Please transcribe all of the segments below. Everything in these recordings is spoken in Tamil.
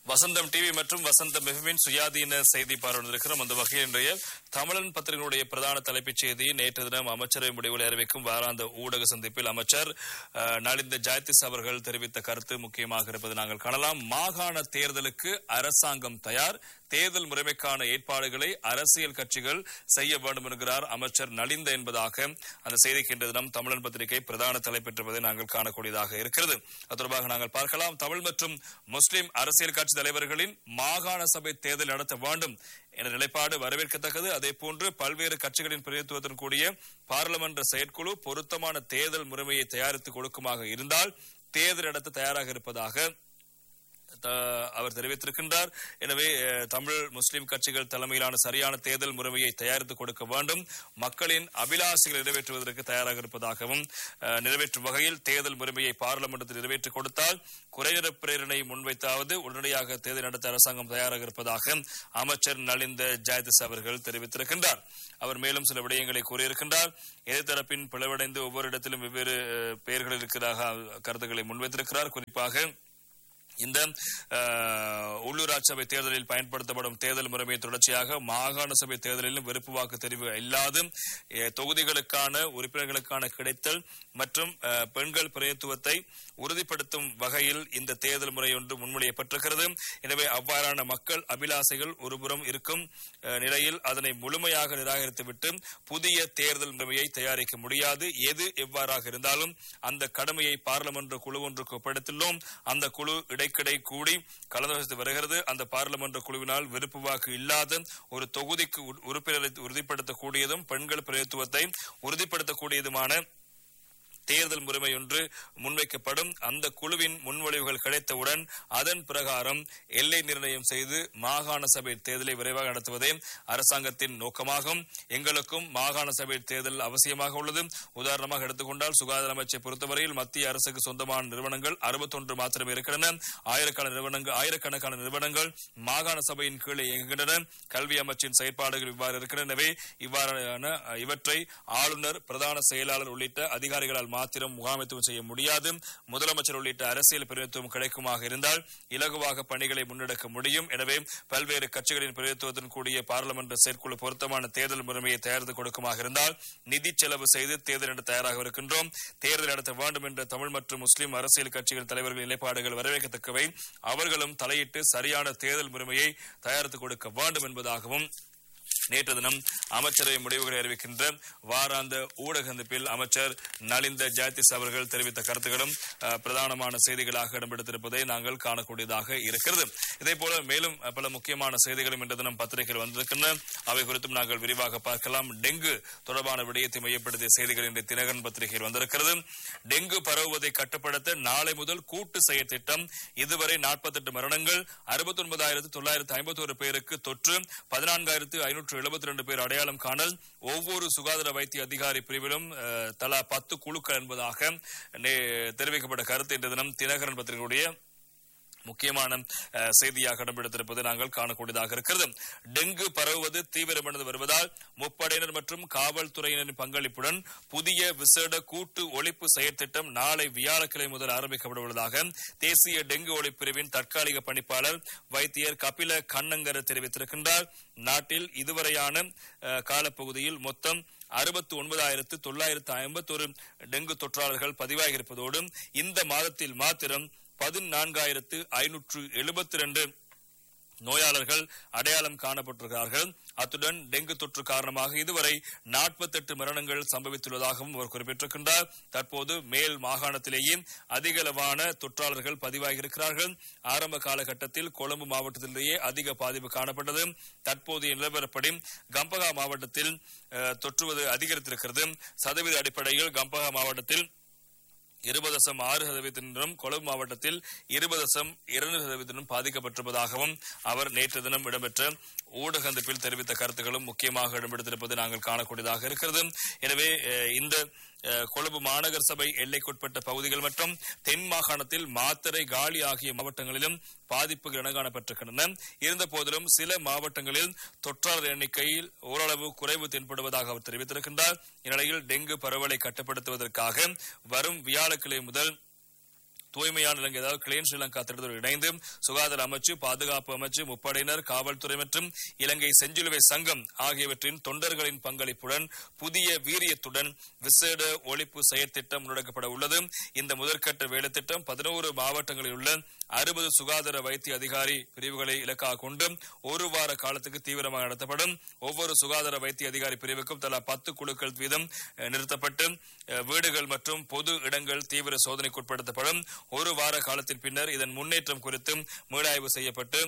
வசந்தம் டிவி மற்றும் வசந்தம் எஃப்எம்மின் சுயாதீன செய்தி பார்வையிட்டிருக்கிறோம் அந்த வகையில் இன்றைய தமிழன் பத்திரிகையினுடைய பிரதான தலைப்புச் செய்தி நேற்று தினம் அமைச்சரவை முடிவுகளை அறிவிக்கும் வாராந்த ஊடக சந்திப்பில் அமைச்சர் அஹ், நலிந்த ஜாயதிஸ் அவர்கள் தெரிவித்த கருத்து முக்கியமாக இருப்பது நாங்கள் காணலாம் மாகாண தேர்தலுக்கு அரசாங்கம் தயார் தேர்தல் முறைமைக்கான ஏற்பாடுகளை அரசியல் கட்சிகள் செய்ய வேண்டும் என்கிறார் அமைச்சர் நலிந்த என்பதாக அந்த செய்திக்கு இன்று தினம் தமிழன் பத்திரிகை பிரதான தலைப்பெற்றுவதை நாங்கள் காணக்கூடியதாக இருக்கிறது அது தொடர்பாக நாங்கள் பார்க்கலாம் தமிழ் மற்றும் முஸ்லிம் அரசியல் கட்சி தலைவர்களின் மாகாண சபை தேர்தல் நடத்த வேண்டும் என்ற நிலைப்பாடு வரவேற்கத்தக்கது அதே போன்று பல்வேறு கட்சிகளின் பிரதித்துவத்துடன் கூடிய பாராளுமன்ற செயற்குழு பொருத்தமான தேர்தல் முறைமையை தயாரித்து கொடுக்குமாக இருந்தால் தேர்தல் நடத்த தயாராக இருப்பதாக த- அவர் தெரிவித்திருக்கின்றார் எனவே அஹ், தமிழ் முஸ்லிம் கட்சிகள் தலைமையிலான சரியான தேர்தல் முறைமையை தயாரித்து கொடுக்க வேண்டும் மக்களின் அபிலாஷைகளை நிறைவேற்றுவதற்கு தயாராக இருப்பதாகவும் அஹ், நிறைவேற்றும் வகையில் தேர்தல் முறைமையை பாராளுமன்றத்தில் நிறைவேற்றி கொடுத்தால் குறைநிற பிரேரணை முன்வைத்தாவது உடனடியாக தேர்தல் நடத்த அரசாங்கம் தயாராக இருப்பதாக அமைச்சர் நலிந்த ஜாயதிஸ் அவர்கள் தெரிவித்திருக்கின்றார் அவர் மேலும் சில விடயங்களை கூறியிருக்கின்றார் எதிர்த்தரப்பின் பிளவடைந்து ஒவ்வொரு இடத்திலும் வெவ்வேறு அஹ், பெயர்கள் இருக்கிறதாக கருத்துக்களை முன்வைத்திருக்கிறார் குறிப்பாக இந்த அஹ், உள்ளூராட்சி சபை தேர்தலில் பயன்படுத்தப்படும் தேர்தல் முறைமை தொடர்ச்சியாக மாகாண சபை தேர்தலிலும் வெறுப்பு வாக்கு தெரிவு இல்லாது அஹ், தொகுதிகளுக்கான உறுப்பினர்களுக்கான கிடைத்தல் மற்றும் அஹ், பெண்கள் பிரதித்துவத்தை உறுதிப்படுத்தும் வகையில் இந்த தேர்தல் முறை ஒன்று முன்மொழியப்பட்டிருக்கிறது எனவே அவ்வாறான மக்கள் அபிலாசைகள் ஒருபுறம் இருக்கும் அஹ், நிலையில் அதனை முழுமையாக நிராகரித்துவிட்டு புதிய தேர்தல் முறைமையை தயாரிக்க முடியாது எது எவ்வாறாக இருந்தாலும் அந்த கடமையை பாராளுமன்ற குழு ஒன்றுக்கு ஒப்படைத்துள்ளோம் அந்த குழு இடைக்கிடை கூடி கலந்தாலோசித்து வருகிறது அந்த பாராளுமன்ற குழுவினால் விருப்பு வாக்கு இல்லாத ஒரு தொகுதிக்கு உ- உறுப்பினரை உறுதிப்படுத்தக்கூடியதும் பெண்கள் பிரதித்துவத்தை உறுதிப்படுத்தக்கூடியதுமான தேர்தல் முறைமை ஒன்று முன்வைக்கப்படும் அந்த குழுவின் முன்மொழிவுகள் கிடைத்தவுடன் அதன் பிரகாரம் எல்லை நிர்ணயம் செய்து மாகாண சபை தேர்தலை விரைவாக நடத்துவதே அரசாங்கத்தின் நோக்கமாகும் எங்களுக்கும் மாகாண சபை தேர்தல் அவசியமாக உள்ளது உதாரணமாக எடுத்துக்கொண்டால் சுகாதார அமைச்சை பொறுத்தவரையில் மத்திய அரசுக்கு சொந்தமான நிறுவனங்கள் அறுபத்தொன்று மாத்திரமே இருக்கின்றன ஆயிரக்கணக்கான நிறுவனங்கள் ஆயிரக்கணக்கான நிறுவனங்கள் மாகாண சபையின் கீழே இயங்குகின்றன கல்வி அமைச்சின் செயற்பாடுகள் இவ்வாறு இருக்கின்றன எனவே இவ்வாறான அஹ், இவற்றை ஆளுநர் பிரதான செயலாளர் உள்ளிட்ட அதிகாரிகளால் மாத்திரம் முகாமைத்துவம் செய்ய முடியாது முதலமைச்சர் உள்ளிட்ட அரசியல் பிரதிநிதித்துவம் கிடைக்குமாக இருந்தால் இலகுவாக பணிகளை முன்னெடுக்க முடியும் எனவே பல்வேறு கட்சிகளின் பிரதிநிதித்துவத்துடன் கூடிய பாராளுமன்ற செயற்குழு பொருத்தமான தேர்தல் முறைமையை தயாரித்து கொடுக்குமாக இருந்தால் நிதி செலவு செய்து தேர்தல் நடத்த தயாராக இருக்கின்றோம் தேர்தல் நடத்த வேண்டும் என்ற தமிழ் மற்றும் முஸ்லிம் அரசியல் கட்சிகள் தலைவர்களின் நிலைப்பாடுகள் வரவேற்கத்தக்கவை அவர்களும் தலையிட்டு சரியான தேர்தல் முறைமையை தயாரித்து கொடுக்க வேண்டும் என்பதாகவும் நேற்று தினம் அமைச்சரவை முடிவுகளை அறிவிக்கின்ற வாராந்த ஊடக சந்திப்பில் அமைச்சர் நலிந்த ஜாயதிஸ் அவர்கள் தெரிவித்த கருத்துக்களும் அஹ், பிரதானமான செய்திகளாக இடம்பெடுத்திருப்பதை நாங்கள் காணக்கூடியதாக இருக்கிறது இதே போல மேலும் அஹ், பல முக்கியமான செய்திகளும் இன்று தினம் பத்திரிகையில் வந்திருக்கின்றன அவை குறித்தும் நாங்கள் விரிவாக பார்க்கலாம் டெங்கு தொடர்பான விடயத்தை மையப்படுத்திய செய்திகள் இன்று தினகரன் பத்திரிகையில் வந்திருக்கிறது டெங்கு பரவுவதை கட்டுப்படுத்த நாளை முதல் கூட்டு செயற் திட்டம் இதுவரை 48 மரணங்கள் அறுபத்தி ஒன்பதாயிரத்து தொள்ளாயிரத்து ஐம்பத்தோரு பேருக்கு தொற்று பதினான்காயிரத்து ஐநூற்று எழுபத்தி ரெண்டு பேர் அடையாளம் காணல் ஒவ்வொரு சுகாதார வைத்திய அதிகாரி பிரிவிலும் அஹ், தலா பத்து குழுக்கள் என்பதாக நே- தெரிவிக்கப்பட்ட கருத்து இன்று தினம் தினகரன் பத்திரிகையுடைய முக்கியமான அஹ், செய்தியாக இடம்பெடுத்திருப்பது நாங்கள் காணக்கூடியதாக இருக்கிறது டெங்கு பரவுவது தீவிரமடைந்து வருவதால் முப்படையினர் மற்றும் காவல்துறையினரின் பங்களிப்புடன் புதிய விசேட கூட்டு ஒழிப்பு செயற்திட்டம் நாளை வியாழக்கிழமை முதல் ஆரம்பிக்கப்பட உள்ளதாக தேசிய டெங்கு ஒழிப்பு பிரிவின் தற்காலிக பணிப்பாளர் வைத்தியர் கபில கண்ணங்கர தெரிவித்திருக்கின்றார் நாட்டில் இதுவரையான அஹ், காலப்பகுதியில் மொத்தம் அறுபத்தி ஒன்பதாயிரத்து தொள்ளாயிரத்து ஐம்பத்தொரு டெங்கு தொற்றாளர்கள் பதிவாகியிருப்பதோடு இந்த மாதத்தில் மாத்திரம் பதினான்காயிரத்து ஐநூற்று எழுபத்தி ரெண்டு நோயாளர்கள் அடையாளம் காணப்பட்டிருக்கிறார்கள் அத்துடன் டெங்கு தொற்று காரணமாக இதுவரை 48 மரணங்கள் சம்பவித்துள்ளதாகவும் அவர் குறிப்பிட்டிருக்கின்றார் தற்போது மேல் மாகாணத்திலேயே அதிகளவான தொற்றாளர்கள் பதிவாகியிருக்கிறார்கள் ஆரம்ப காலகட்டத்தில் கொழும்பு மாவட்டத்திலேயே அதிக பாதிப்பு காணப்பட்டது தற்போதைய நிலவரப்படி கம்பகா மாவட்டத்தில் அஹ், தொற்றுவது அதிகரித்திருக்கிறது சதவீத அடிப்படையில் கம்பகா மாவட்டத்தில் இருபது தசம் ஆறு சதவீதத்தினரும் கொழும்பு மாவட்டத்தில் இருபது தசம் இரண்டு சதவீதத்தினரும் பாதிக்கப்பட்டிருப்பதாகவும் அவர் நேற்று தினம் இடம்பெற்ற ஊடக சந்திப்பில் தெரிவித்த கருத்துக்களும் முக்கியமாக இடம்பெடுத்திருப்பது நாங்கள் காணக்கூடியதாக இருக்கிறது எனவே அஹ், இந்த அஹ், கொழும்பு மாநகர சபை எல்லைக்குட்பட்ட பகுதிகள் மற்றும் தென் மாகாணத்தில் மாத்தறை காலி ஆகிய மாவட்டங்களிலும் பாதிப்புகள் இனங்காணப்பட்டிருக்கின்றன இருந்த போதிலும் சில மாவட்டங்களில் தொற்றாளர் எண்ணிக்கையில் ஓரளவு குறைவு தென்படுவதாக அவர் தெரிவித்திருக்கின்றார் இந்நிலையில் டெங்கு பரவலை கட்டுப்படுத்துவதற்காக வரும் வியாழக்கிழமை முதல் தூய்மையான இலங்கை அதாவது கிளீன் ஸ்ரீலங்கா திட்டத்தோடு இணைந்து சுகாதார அமைச்சு பாதுகாப்பு அமைச்சு முப்படையினர் காவல்துறை மற்றும் இலங்கை செஞ்சிலுவை சங்கம் ஆகியவற்றின் தொண்டர்களின் பங்களிப்புடன் புதிய வீரியத்துடன் விசேட ஒழிப்பு செயற்திட்டம் முன்னெடுக்கப்பட உள்ளது இந்த முதற்கட்ட வேலை திட்டம் பதினோரு மாவட்டங்களில் உள்ள அறுபது சுகாதார வைத்திய அதிகாரி பிரிவுகளை இலக்காக கொண்டு ஒரு வார காலத்துக்கு தீவிரமாக நடத்தப்படும் ஒவ்வொரு சுகாதார வைத்திய அதிகாரி பிரிவுக்கும் தலா பத்து குழுக்கள் வீதம் அஹ், நிறுத்தப்பட்டு அஹ், வீடுகள் மற்றும் பொது இடங்கள் தீவிர சோதனைக்குட்படுத்தப்படும் ஒரு வார காலத்தின் பின்னர் இதன் முன்னேற்றம் குறித்து மீளாய்வு செய்யப்பட்டு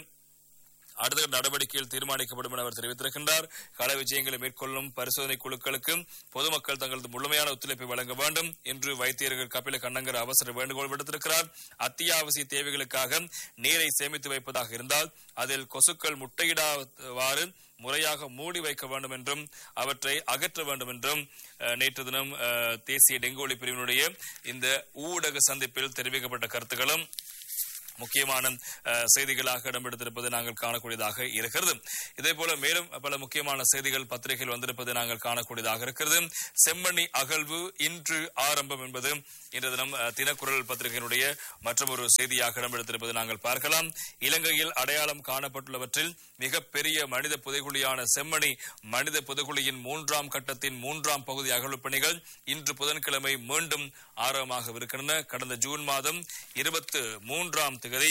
அடுத்த நடவடிக்கையில் தீர்மானிக்கப்படும் என அவர் தெரிவித்திருக்கின்றார் கள விஜயங்களை மேற்கொள்ளும் பரிசோதனை குழுக்களுக்கு பொதுமக்கள் தங்களது முழுமையான ஒத்துழைப்பை வழங்க வேண்டும் என்று வைத்தியர்கள் கபில கண்ணங்கர் அவசர வேண்டுகோள் விடுத்திருக்கிறார் அத்தியாவசிய தேவைகளுக்காக நீரை சேமித்து வைப்பதாக இருந்தால் அதில் கொசுக்கள் முட்டையிடாவாறு முறையாக மூடி வைக்க வேண்டும் என்றும் அவற்றை அகற்ற வேண்டும் என்றும் அஹ், நேற்று தினம் அஹ், தேசிய டெங்கு ஒழிப்பு பிரிவினுடைய இந்த ஊடக சந்திப்பில் தெரிவிக்கப்பட்ட கருத்துக்களும் முக்கியமான அஹ், செய்திகளாக இடம்பெடுத்திருப்பது நாங்கள் காணக்கூடியதாக இருக்கிறது இதே போல மேலும் பல முக்கியமான செய்திகள் பத்திரிகையில் வந்திருப்பது நாங்கள் காணக்கூடியதாக இருக்கிறது செம்மணி அகழ்வு இன்று ஆரம்பம் என்பது இன்று தினம் அஹ், தினக்குரல் பத்திரிகையினுடைய மற்றொரு செய்தியாக இடம்பெடுத்திருப்பது நாங்கள் பார்க்கலாம் இலங்கையில் அடையாளம் காணப்பட்டுள்ளவற்றில் மிகப்பெரிய மனித புதைகுழியான செம்மணி மனித புதைகுழியின் மூன்றாம் கட்டத்தின் மூன்றாம் பகுதி அகழ்வு பணிகள் இன்று புதன்கிழமை மீண்டும் ஆரம்பமாகவிருக்கின்றன கடந்த ஜூன் மாதம் இருபத்து மூன்றாம் திகதி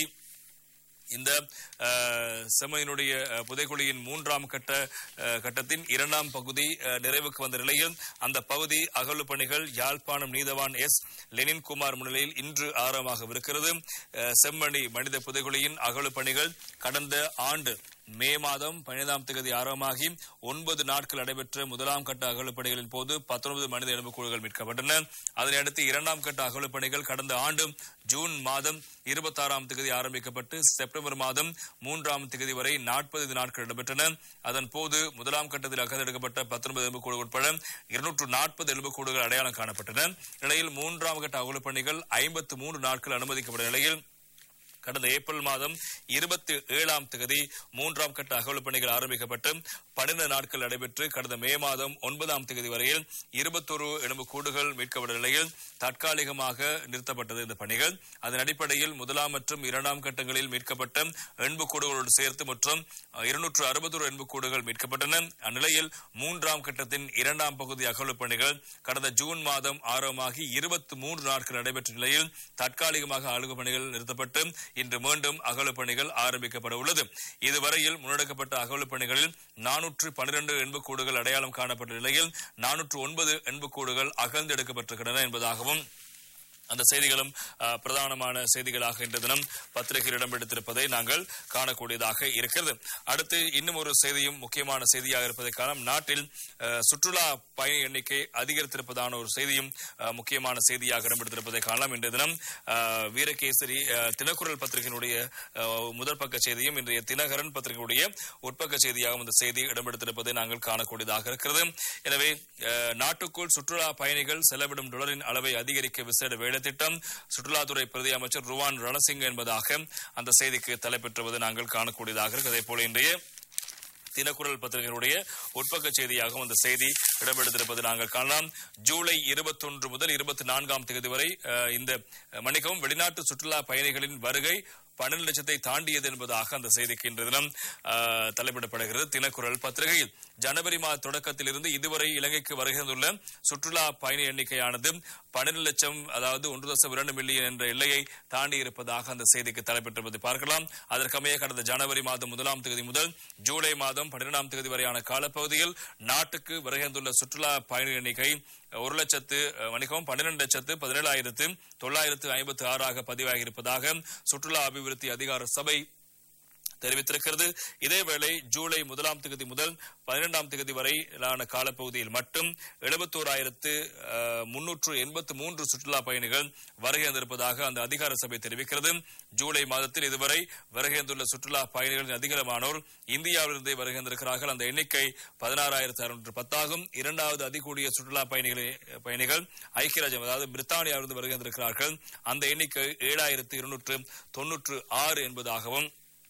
இந்த அஹ், செம்மனினுடைய அஹ், புதைகுழியின் மூன்றாம் கட்ட அஹ், கட்டத்தின் இரண்டாம் பகுதி அஹ், நிறைவுக்கு வந்த நிலையில் அந்த பகுதி அகழ்வு பணிகள் யாழ்ப்பாணம் நீதவான் எஸ் லெனின் குமார் முன்னிலையில் இன்று ஆரம்பமாகவிருக்கிறது அஹ், செம்மணி மனித புதைகுழியின் அகழ்வு பணிகள் கடந்த ஆண்டு மே மாதம் பதினைந்தாம் தேதி ஆரம்பமாகி ஒன்பது நாட்கள் நடைபெற்ற முதலாம் கட்ட அகழ்வு பணிகளின் போது பத்தொன்பது மனித எலும்புக்கூடுகள் மீட்கப்பட்டன அதனை அடுத்து இரண்டாம் கட்ட அகழ்வு பணிகள் கடந்த ஆண்டு ஜூன் மாதம் இருபத்தாறாம் தேதி ஆரம்பிக்கப்பட்டு செப்டம்பர் மாதம் மூன்றாம் தேதி வரை நாற்பது நாட்கள் இடம்பெற்றன அதன் போது முதலாம் கட்டத்தில் அகழ்ந்தெடுக்கப்பட்ட பத்தொன்பது எலும்புக்கூடு உட்பட இருநூற்று நாற்பது எலும்புக்கூடுகள் அடையாளம் காணப்பட்டன நிலையில் மூன்றாம் கட்ட அகழ்வு பணிகள் ஐம்பத்து மூன்று நாட்கள் அனுமதிக்கப்பட்ட நிலையில் கடந்த ஏப்ரல் மாதம் இருபத்தி ஏழாம் தேதி மூன்றாம் கட்ட அகவல் பணிகள் ஆரம்பிக்கப்பட்டு பன்னிரண்டு நாட்கள் நடைபெற்று கடந்த மே மாதம் ஒன்பதாம் தேதி வரையில் இருபத்தொரு எலும்பு கூடுகள் மீட்கப்பட்ட நிலையில் தற்காலிகமாக நிறுத்தப்பட்டது இந்த பணிகள் அதன் அடிப்படையில் முதலாம் மற்றும் இரண்டாம் கட்டங்களில் மீட்கப்பட்ட எண்பு கூடுகளோடு சேர்த்து மற்றும் இருநூற்று அறுபத்தொரு எண்பு கூடுகள் மீட்கப்பட்டன அந்நிலையில் மூன்றாம் கட்டத்தின் இரண்டாம் பகுதி அகவல் பணிகள் கடந்த ஜூன் மாதம் ஆரம்பமாகி இருபத்தி மூன்று நாட்கள் நடைபெற்ற நிலையில் தற்காலிகமாக அலுவலக பணிகள் நிறுத்தப்பட்டு இன்று மீண்டும் அகவல் பணிகள் ஆரம்பிக்கப்பட உள்ளது இதுவரையில் முன்னெடுக்கப்பட்ட அகவல் பணிகளில் நானூற்று பனிரெண்டு எண்புக்கூடுகள் அடையாளம் காணப்பட்ட நிலையில் நானூற்று ஒன்பது எண்புக்கூடுகள் அகழ்ந்தெடுக்கப்பட்டிருக்கின்றன என்பதாகவும் அந்த செய்திகளும் அஹ், பிரதானமான செய்திகளாக இன்று தினம் பத்திரிகையில் இடம்பெடுத்திருப்பதை நாங்கள் காணக்கூடியதாக இருக்கிறது அடுத்து இன்னும் ஒரு செய்தியும் முக்கியமான செய்தியாக இருப்பதை காரணம் நாட்டில் அஹ், சுற்றுலா பயணி எண்ணிக்கை அதிகரித்திருப்பதான ஒரு செய்தியும் அஹ், முக்கியமான செய்தியாக இடம்பெடுத்திருப்பதை காணலாம் இன்றைய தினம் அஹ், வீரகேசரி அஹ், தினக்குரல் பத்திரிகையினுடைய அஹ், முதல் பக்க செய்தியும் இன்றைய தினகரன் பத்திரிகையுடைய உட்பக்க செய்தியாகவும் இந்த செய்தி இடம்பெடுத்திருப்பதை நாங்கள் காணக்கூடியதாக இருக்கிறது எனவே அஹ், நாட்டுக்குள் சுற்றுலா பயணிகள் செலவிடும் டாலரின் அளவை அதிகரிக்க விசேட வேலை திட்டம் சுற்றுலாத்துறை பிரதி அமைச்சர் ருவான் ரணசிங் என்பதாக அந்த செய்திக்கு தலைப்பெற்றுவது நாங்கள் காணக்கூடியதாக இருக்கு அதே போல இன்றைய தினக்குரல் பத்திரிகையினுடைய உட்பக்க செய்தியாகவும் அந்த செய்தி இடம்பெடுத்திருப்பது நாங்கள் காணலாம் ஜூலை இருபத்தொன்று முதல் இருபத்தி நான்காம் தேதி வரை அஹ், இந்த மணிக்கவும் வெளிநாட்டு சுற்றுலா பயணிகளின் வருகை பன்னெண்டு லட்சத்தை தாண்டியது என்பதாக அந்த செய்திக்கு இன்று தினம் அஹ், தலைப்பிடப்படுகிறது தினக்குரல் பத்திரிகையில் ஜனவரி மாத தொடக்கத்தில் இருந்து இதுவரை இலங்கைக்கு வருகின்றுள்ள சுற்றுலா பயணி எண்ணிக்கையானது பன்னெண்டு லட்சம் அதாவது ஒன்று தசம் இரண்டு மில்லியன் என்ற எல்லையை தாண்டி இருப்பதாக அந்த செய்திக்கு தலைப்பெற்றிருப்பதை பார்க்கலாம் அதற்கமைய கடந்த ஜனவரி மாதம் முதலாம் தேதி முதல் ஜூலை மாதம் பன்னிரெண்டாம் தேதி வரையான காலப்பகுதியில் நாட்டுக்கு வருகின்றுள்ள சுற்றுலா பயணி எண்ணிக்கை ஒரு லட்சத்து அஹ், வணிகம் பன்னிரண்டு லட்சத்து பதினேழாயிரத்து தொள்ளாயிரத்து ஐம்பத்தி ஆறாக பதிவாகி இருப்பதாக சுற்றுலா அபிவிருத்தி அதிகார சபை தெரிவித்திருக்கிறது இதேவேளை ஜூலை முதலாம் தேதி முதல் பதினெண்டாம் தேதி வரையிலான காலப்பகுதியில் மட்டும் எழுபத்தோராயிரத்து முன்னூற்று எண்பத்து மூன்று சுற்றுலா பயணிகள் வருகை வந்திருப்பதாக அந்த அதிகார சபை தெரிவிக்கிறது ஜூலை மாதத்தில் இதுவரை வருகை வந்துள்ள சுற்றுலா பயணிகளின் அதிகமானோர் இந்தியாவிலிருந்தே வருகை வந்திருக்கிறார்கள் அந்த எண்ணிக்கை பதினாறாயிரத்து அறுநூற்று பத்தாகும் இரண்டாவது அதிகூடிய சுற்றுலா பயணிகளை பயணிகள் ஐக்கிய ராஜ்யம் அதாவது பிரித்தானியாவிலிருந்து வருகை வந்திருக்கிறார்கள் அந்த எண்ணிக்கை ஏழாயிரத்து இருநூற்று தொன்னூற்று ஆறு என்பதாகவும்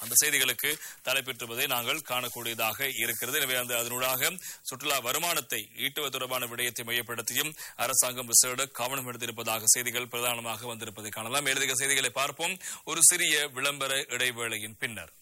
அந்த செய்திகளுக்கு தலைப்பெற்றுவதை நாங்கள் காணக்கூடியதாக இருக்கிறது எனவே அந்த அதனூடாக சுற்றுலா வருமானத்தை ஈட்டுவது தொடர்பான விடயத்தை மையப்படுத்தியும் அரசாங்கம் விசேட கவனம் எடுத்திருப்பதாக செய்திகள் பிரதானமாக வந்திருப்பதை காணலாம் மேலதிக செய்திகளை பார்ப்போம் ஒரு சிறிய விளம்பர இடைவேளையின் பின்னர்